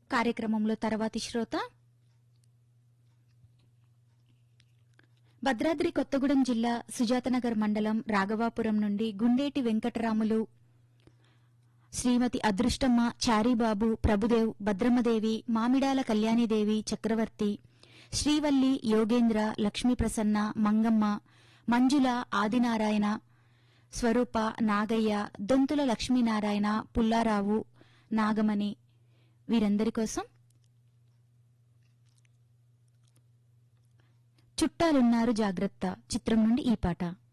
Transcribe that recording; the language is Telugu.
కార్యక్రమంలో తర్వాతి శ్రోత భద్రాద్రి కొత్తగూడెం జిల్లా సుజాతనగర్ మండలం రాఘవాపురం నుండి గుండేటి వెంకటరాములు శ్రీమతి అదృష్టమ్మ చారీబాబు ప్రభుదేవ్ భద్రమ్మదేవి మామిడాల కళ్యాణిదేవి చక్రవర్తి శ్రీవల్లి యోగేంద్ర లక్ష్మీప్రసన్న మంగమ్మ మంజుల ఆదినారాయణ స్వరూప నాగయ్య దొంతుల లక్ష్మీనారాయణ పుల్లారావు నాగమణి వీరందరి కోసం చుట్టాలున్నారు జాగ్రత్త చిత్రం నుండి ఈ పాట